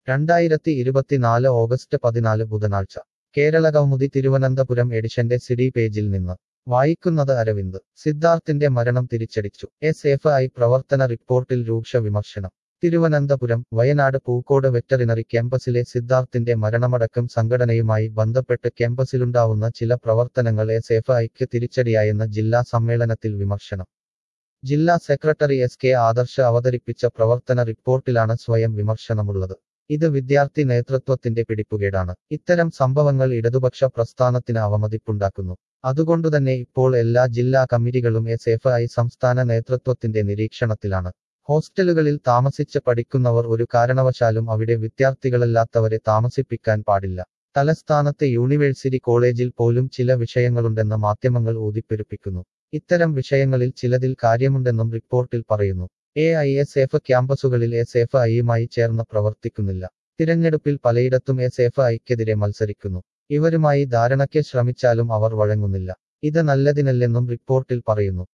രണ്ടായിരത്തി ഇരുപത്തിനാല് ഓഗസ്റ്റ് പതിനാല് ബുധനാഴ്ച കേരള കൗമുദി തിരുവനന്തപുരം എഡിഷന്റെ സിഡി പേജിൽ നിന്ന് വായിക്കുന്നത് അരവിന്ദ് സിദ്ധാർത്ഥിന്റെ മരണം തിരിച്ചടിച്ചു എസ് എഫ് ഐ പ്രവർത്തന റിപ്പോർട്ടിൽ രൂക്ഷ വിമർശനം തിരുവനന്തപുരം വയനാട് പൂക്കോട് വെറ്ററിനറി ക്യാമ്പസിലെ സിദ്ധാർത്ഥിന്റെ മരണമടക്കം സംഘടനയുമായി ബന്ധപ്പെട്ട് ക്യാമ്പസിലുണ്ടാവുന്ന ചില പ്രവർത്തനങ്ങൾ എസ് എഫ് ഐക്ക് തിരിച്ചടിയായെന്ന ജില്ലാ സമ്മേളനത്തിൽ വിമർശനം ജില്ലാ സെക്രട്ടറി എസ് കെ ആദർശ അവതരിപ്പിച്ച പ്രവർത്തന റിപ്പോർട്ടിലാണ് സ്വയം വിമർശനമുള്ളത് ഇത് വിദ്യാർത്ഥി നേതൃത്വത്തിന്റെ പിടിപ്പുകേടാണ് ഇത്തരം സംഭവങ്ങൾ ഇടതുപക്ഷ പ്രസ്ഥാനത്തിന് അവമതിപ്പുണ്ടാക്കുന്നു അതുകൊണ്ടുതന്നെ ഇപ്പോൾ എല്ലാ ജില്ലാ കമ്മിറ്റികളും എസ് എഫ് ഐ സംസ്ഥാന നേതൃത്വത്തിന്റെ നിരീക്ഷണത്തിലാണ് ഹോസ്റ്റലുകളിൽ താമസിച്ച് പഠിക്കുന്നവർ ഒരു കാരണവശാലും അവിടെ വിദ്യാർത്ഥികളല്ലാത്തവരെ താമസിപ്പിക്കാൻ പാടില്ല തലസ്ഥാനത്തെ യൂണിവേഴ്സിറ്റി കോളേജിൽ പോലും ചില വിഷയങ്ങളുണ്ടെന്ന് മാധ്യമങ്ങൾ ഊതിപ്പെരുപ്പിക്കുന്നു ഇത്തരം വിഷയങ്ങളിൽ ചിലതിൽ കാര്യമുണ്ടെന്നും റിപ്പോർട്ടിൽ പറയുന്നു എ ഐ എസ് എഫ് ക്യാമ്പസുകളിൽ എസ് എഫ് ഐയുമായി ചേർന്ന് പ്രവർത്തിക്കുന്നില്ല തിരഞ്ഞെടുപ്പിൽ പലയിടത്തും എസ് എഫ് ഐക്കെതിരെ മത്സരിക്കുന്നു ഇവരുമായി ധാരണയ്ക്ക് ശ്രമിച്ചാലും അവർ വഴങ്ങുന്നില്ല ഇത് നല്ലതിനല്ലെന്നും റിപ്പോർട്ടിൽ പറയുന്നു